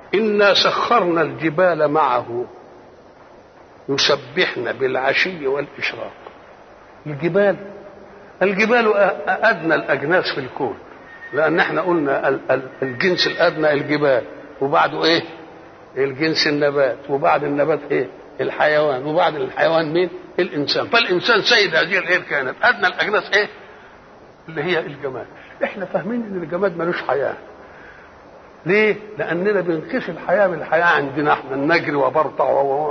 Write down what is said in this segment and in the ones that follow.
إنا سخرنا الجبال معه يسبحن بالعشي والإشراق الجبال الجبال أدنى الأجناس في الكون لأن احنا قلنا الجنس الأدنى الجبال وبعده إيه؟ الجنس النبات وبعد النبات إيه؟ الحيوان وبعد الحيوان مين؟ الإنسان فالإنسان سيد هذه الإيه كانت أدنى الأجناس إيه؟ اللي هي الجماد احنا فاهمين ان الجماد ملوش حياه ليه؟ لأننا بنقيس الحياة بالحياة عندنا احنا نجري وبرطع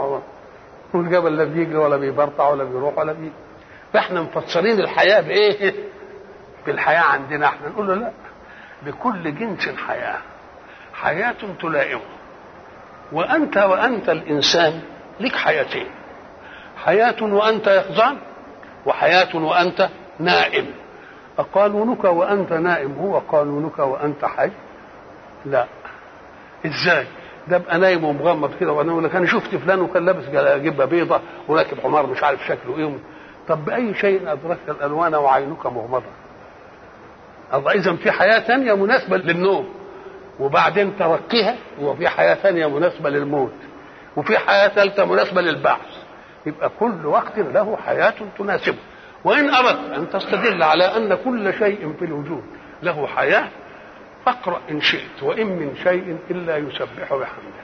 والجبل لا بيجري ولا بيبرطع ولا بيروح ولا بيجي فاحنا مفسرين الحياة بإيه؟ بالحياة عندنا احنا نقول له لا لكل جنس حياة حياة تلائمه وأنت وأنت الإنسان لك حياتين حياة وأنت يقظان وحياة وأنت نائم أقانونك وأنت نائم هو قانونك وأنت حي لا ازاي ده ابقى نايم ومغمض كده وانا اقول لك انا شفت فلان وكان لابس جبه بيضه وراكب حمار مش عارف شكله ايه طب باي شيء ادركت الالوان وعينك مغمضه الله اذا في حياه ثانيه مناسبه للنوم وبعدين تركها وفي حياه ثانيه مناسبه للموت وفي حياه ثالثه مناسبه للبعث يبقى كل وقت له حياه تناسبه وان اردت ان تستدل على ان كل شيء في الوجود له حياه فاقرا ان شئت وان من شيء الا يسبح بحمده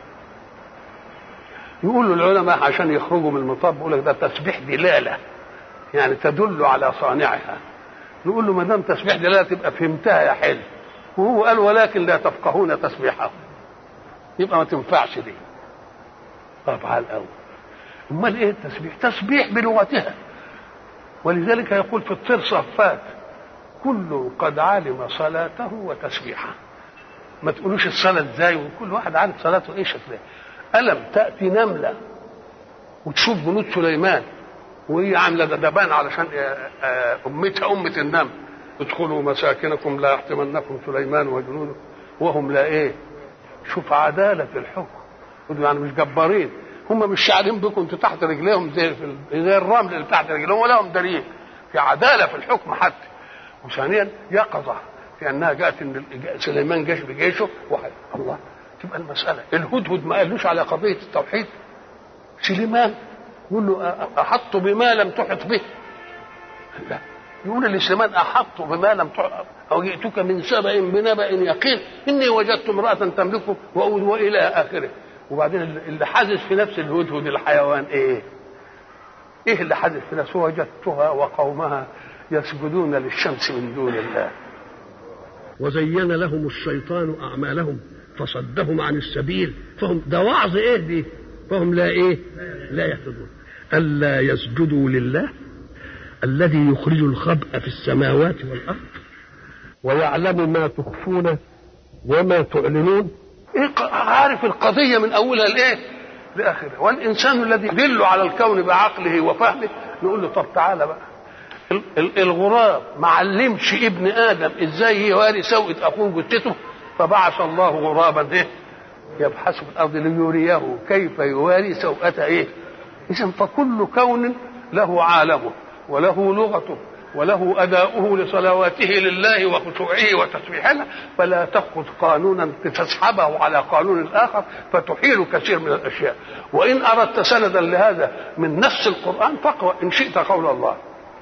يقولوا العلماء عشان يخرجوا من المطاب يقول لك ده تسبيح دلاله يعني تدل على صانعها نقول له ما دام تسبيح دلاله تبقى فهمتها يا حلو وهو قال ولكن لا تفقهون تسبيحه يبقى ما تنفعش دي طب على الاول امال ايه التسبيح تسبيح بلغتها ولذلك يقول في الطير صفات كل قد علم صلاته وتسبيحه ما تقولوش الصلاة ازاي وكل واحد عارف صلاته ايه شكلها ألم تأتي نملة وتشوف جنود سليمان وهي عاملة دبان علشان أمتها أمة النمل ادخلوا مساكنكم لا يحطمنكم سليمان وجنوده وهم لا ايه شوف عدالة الحكم يعني مش جبارين هم مش شاعرين بكم انتوا تحت رجليهم زي في زي الرمل اللي تحت رجليهم ولا هم دليل في عدالة في الحكم حتى وثانيا يقظة في انها جاءت ان سليمان جاش بجيشه واحد الله تبقى المسألة الهدهد ما قالوش على قضية التوحيد سليمان يقول له أحط بما لم تحط به لا يقول لسليمان أحط بما لم تحط أو جئتك من سبأ بنبأ يقين إني وجدت امرأة تملكه وإلى آخره وبعدين اللي حادث في نفس الهدهد الحيوان إيه؟ إيه اللي حادث في نفسه وجدتها وقومها يسجدون للشمس من دون الله وزين لهم الشيطان أعمالهم فصدهم عن السبيل فهم ده وعظ ايه دي فهم لا ايه لا يهتدون الا يسجدوا لله الذي يخرج الخبأ في السماوات والارض ويعلم ما تخفون وما تعلنون إيه عارف القضية من أولها لإيه؟ لآخرها والإنسان الذي يدل على الكون بعقله وفهمه نقول له طب تعالى بقى الغراب ما علمش ابن آدم إزاي يواري سوءة أخوه جثته فبعث الله غرابا ايه يبحث في الارض ليريه كيف يواري سوءة ايه اذا فكل كون له عالمه وله لغته وله اداؤه لصلواته لله وخشوعه وتسبيحه فلا تاخذ قانونا تسحبه على قانون اخر فتحيل كثير من الاشياء وان اردت سندا لهذا من نفس القران فاقرا ان شئت قول الله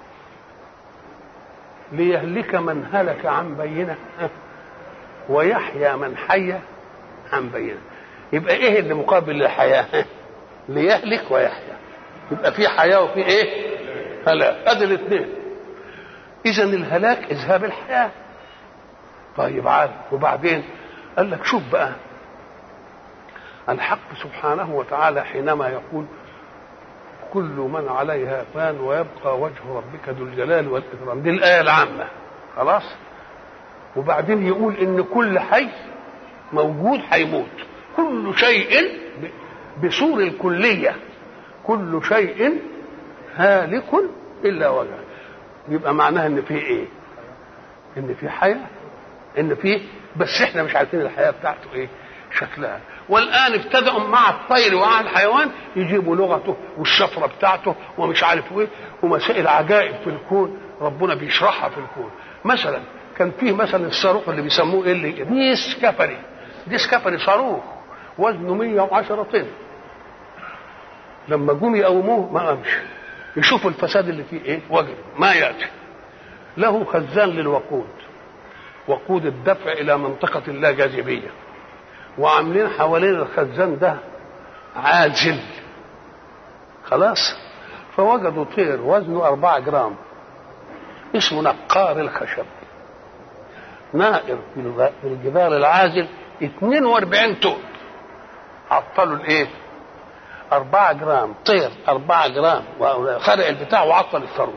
ليهلك من هلك عن بينه ويحيى من حي عن بينه يبقى ايه اللي مقابل للحياه ليهلك ويحيى يبقى في حياه وفي ايه هلاك ادي الاثنين اذا الهلاك اذهاب الحياه طيب عاد وبعدين قال لك شوف بقى الحق سبحانه وتعالى حينما يقول كل من عليها فان ويبقى وجه ربك ذو الجلال والاكرام دي الايه العامه خلاص وبعدين يقول ان كل حي موجود هيموت كل شيء بصور الكليه كل شيء هالك الا وجهه يبقى معناها ان في ايه ان في حياه ان في بس احنا مش عارفين الحياه بتاعته ايه شكلها والان ابتدأوا مع الطير ومع الحيوان يجيبوا لغته والشفره بتاعته ومش عارف ايه ومسائل عجائب في الكون ربنا بيشرحها في الكون مثلا كان فيه مثلا الصاروخ اللي بيسموه ايه اللي ديسكفري ديسكفري صاروخ وزنه 110 طن لما جم يقوموه ما قامش يشوفوا الفساد اللي فيه ايه وجد ما ياتي له خزان للوقود وقود الدفع الى منطقه لا جاذبيه وعاملين حوالين الخزان ده عازل خلاص فوجدوا طير وزنه أربعة جرام اسمه نقار الخشب نائر في الجبال العازل 42 طن عطلوا الايه؟ أربعة جرام طير أربعة جرام خرق البتاع وعطل الثروة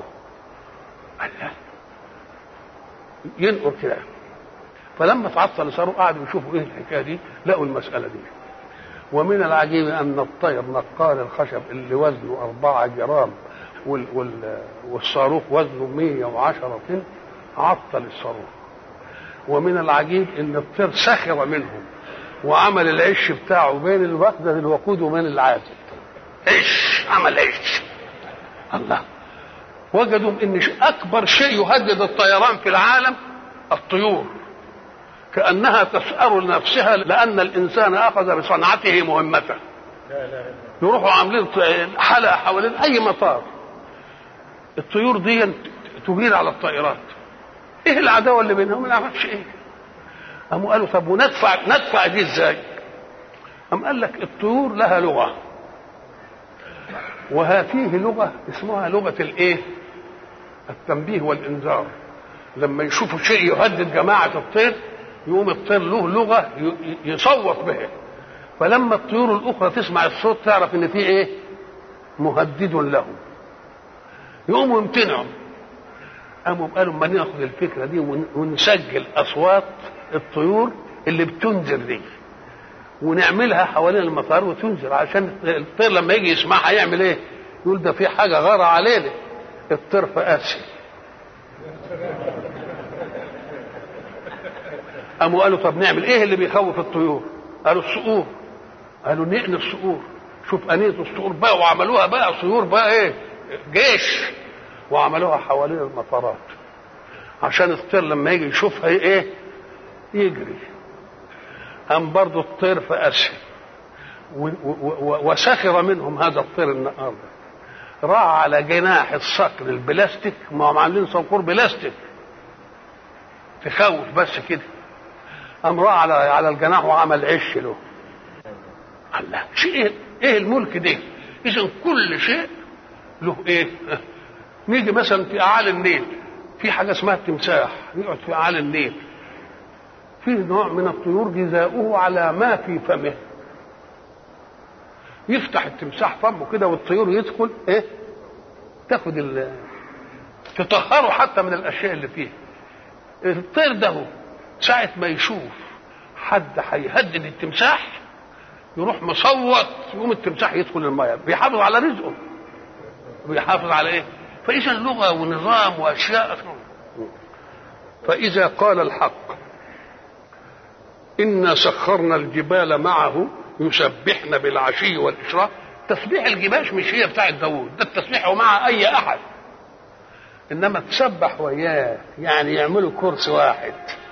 ينقر كده فلما تعطل الثروة قعدوا يشوفوا ايه الحكايه دي لقوا المسألة دي ومن العجيب أن الطير نقار الخشب اللي وزنه أربعة جرام وال وال والصاروخ وزنه 110 طن عطل الصاروخ ومن العجيب ان الطير سخر منهم وعمل العش بتاعه بين الوقدة الوقود وبين العازل عش عمل عش الله وجدوا ان اكبر شيء يهدد الطيران في العالم الطيور كانها تسأر لنفسها لان الانسان اخذ بصنعته مهمته يروحوا عاملين حلقه حوالين اي مطار الطيور دي تجير على الطائرات ايه العداوه اللي بينهم ما نعرفش ايه قاموا قالوا طب وندفع ندفع دي ازاي قام قال لك الطيور لها لغه وهذه لغه اسمها لغه الايه التنبيه والانذار لما يشوفوا شيء يهدد جماعه الطير يقوم الطير له لغه يصوت بها فلما الطيور الاخرى تسمع الصوت تعرف ان في ايه مهدد لهم يقوموا يمتنعوا قاموا قالوا ما ناخد الفكره دي ونسجل اصوات الطيور اللي بتنذر دي ونعملها حوالين المطار وتنذر عشان الطير لما يجي يسمعها يعمل ايه؟ يقول ده في حاجه غاره علينا الطير في اسيا قاموا قالوا طب نعمل ايه اللي بيخوف الطيور؟ قالوا الصقور قالوا نقن الصقور شوف انيه الصقور بقى وعملوها بقى صيور بقى ايه؟ جيش وعملوها حوالين المطارات عشان الطير لما يجي يشوفها ايه يجري قام برضه الطير في اسيا وسخر منهم هذا الطير النهار ده راح على جناح الصقر البلاستيك ما هم عاملين صنقور بلاستيك تخوف بس كده قام راح على على الجناح وعمل عش له الله شيء ايه الملك ده اذا كل شيء له ايه نيجي مثلا في اعالي النيل في حاجه اسمها التمساح يقعد في اعالي النيل في نوع من الطيور جزاؤه على ما في فمه يفتح التمساح فمه كده والطيور يدخل ايه تاخد ال تطهره حتى من الاشياء اللي فيه الطير ده ساعة ما يشوف حد هيهدد التمساح يروح مصوت يقوم التمساح يدخل الميه بيحافظ على رزقه بيحافظ على ايه فاذا لغه ونظام واشياء فاذا قال الحق انا سخرنا الجبال معه يسبحن بالعشي والاشراق تسبيح الجباش مش هي بتاعت داوود ده التسبيح هو مع اي احد انما تسبح وياه يعني يعملوا كرسي واحد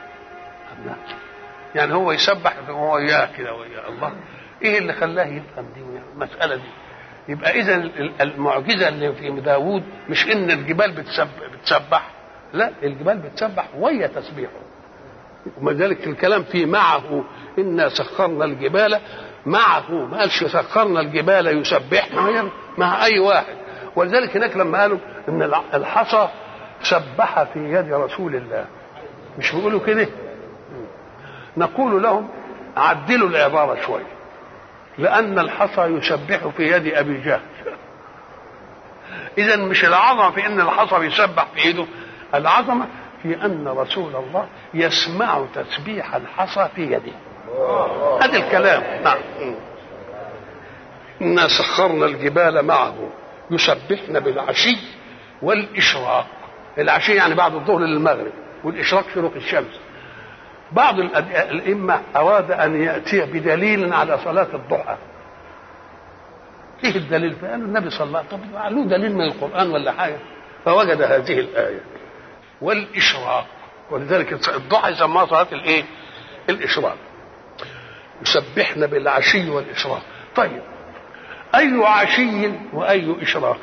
يعني هو يسبح وهو وياه كده وياه الله ايه اللي خلاه يفهم دي المساله دي يبقى اذا المعجزه اللي في داوود مش ان الجبال بتسبح, بتسبح لا الجبال بتسبح وهي تسبيحه وما ذلك الكلام فيه معه انا سخرنا الجبال معه ما قالش سخرنا الجبال يسبحنا مع اي واحد ولذلك هناك لما قالوا ان الحصى سبح في يد رسول الله مش بيقولوا كده نقول لهم عدلوا العباره شويه لأن الحصى يسبح في يد أبي جهل إذا مش العظمة في أن الحصى بيسبح في إيده العظمة في أن رسول الله يسمع تسبيح الحصى في يده هذا الكلام نعم إنا سخرنا الجبال معه يسبحن بالعشي والإشراق العشي يعني بعد الظهر للمغرب والإشراق شروق الشمس بعض الأئمة أراد أن يأتي بدليل على صلاة الضحى ايه الدليل فقالوا النبي صلى الله عليه وسلم طب له دليل من القرآن ولا حاجة فوجد هذه الآية والإشراق ولذلك الضحى يسموها صلاة الإيه؟ الإشراق يسبحن بالعشي والإشراق طيب أي عشي وأي إشراق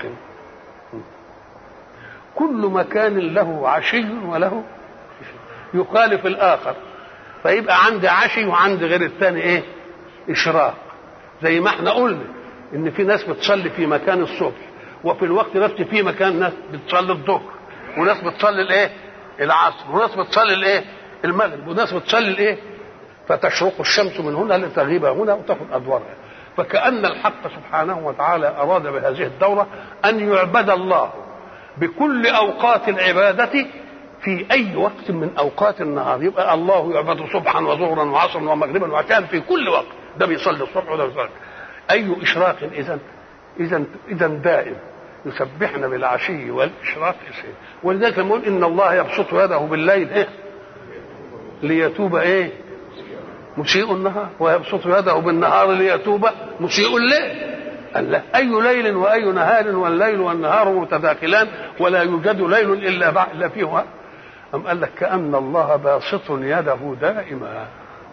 كل مكان له عشي وله يخالف الآخر فيبقى عندي عشي وعندي غير الثاني إيه إشراق زي ما احنا قلنا إن في ناس بتصلي في مكان الصبح وفي الوقت نفسه في مكان ناس بتصلي الظهر وناس بتصلي الايه العصر وناس بتصلي الايه المغرب وناس بتصلي الايه فتشرق الشمس من هنا لتغيب هنا وتاخذ ادوارها فكأن الحق سبحانه وتعالى أراد بهذه الدورة أن يعبد الله بكل أوقات العبادة في أي وقت من أوقات النهار يبقى الله يعبد صبحا وظهرا وعصرا ومغربا وعشاء في كل وقت ده بيصلي الصبح وده بيصلي أي إشراق إذا إذا إذا دائم يسبحن بالعشي والإشراق شيء ولذلك لما يقول إن الله يبسط يده بالليل إيه ليتوب إيه مسيء النهار ويبسط يده بالنهار ليتوب مسيء الليل قال لا أي ليل وأي نهار والليل والنهار متداخلان ولا يوجد ليل إلا بعد إلا فيه أم قال لك كأن الله باسط يده دائما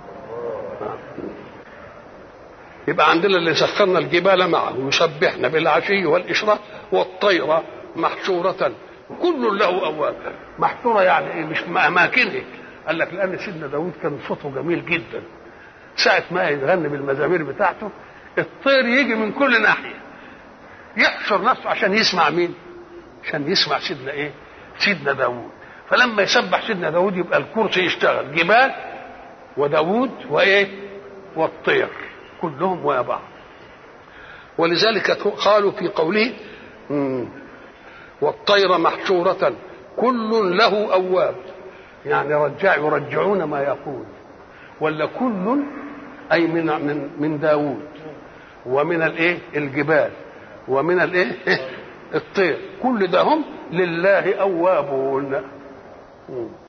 يبقى عندنا اللي سخرنا الجبال معه يسبحن بالعشي والإشراق والطير محشورة كل له أواب محشورة يعني إيه مش أماكنه قال لك لأن سيدنا داود كان صوته جميل جدا ساعة ما يغني بالمزامير بتاعته الطير يجي من كل ناحية يحشر نفسه عشان يسمع مين عشان يسمع سيدنا ايه سيدنا داود فلما يسبح سيدنا داود يبقى الكرسي يشتغل جبال وداود وايه والطير كلهم ويا بعض ولذلك قالوا في قوله والطير محشورة كل له أواب يعني رجع يرجعون ما يقول ولا كل أي من من من داوود ومن الايه الجبال ومن الايه الطير كل ده هم لله أوابون